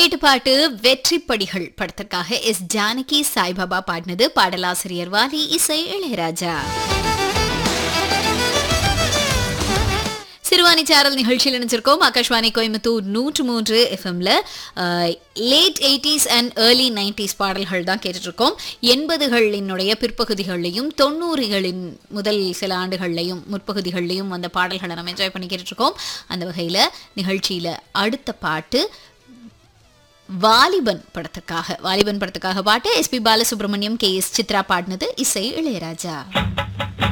கேட்டு பாட்டு வெற்றிப்படிகள் படத்திற்காக எஸ் ஜானகி சாய்பாபா பாடினது பாடலாசிரியர் வாலி இசை இளையராஜா சிறுவாணி சாரல் நிகழ்ச்சியில் நினைச்சிருக்கோம் ஆகாஷ்வாணி கோயம்புத்தூர் நூற்று மூன்று எஃப்எம்ல late eighties and early nineties பாடல்கள் தான் கேட்டுட்டு இருக்கோம் எண்பதுகளினுடைய பிற்பகுதிகள்லையும் தொண்ணூறுகளின் முதல் சில ஆண்டுகள்லையும் முற்பகுதிகள்லையும் வந்த பாடல்களை நம்ம என்ஜாய் பண்ணி கேட்டுட்டு இருக்கோம் அந்த வகையில் நிகழ்ச்சியில் அடுத்த பாட்டு வாலிபன் படத்துக்காக வாலிபன் படத்துக்காக பாட்டு SP Balasubrahmanyam K S Chithra பாடினது இசை இளையராஜா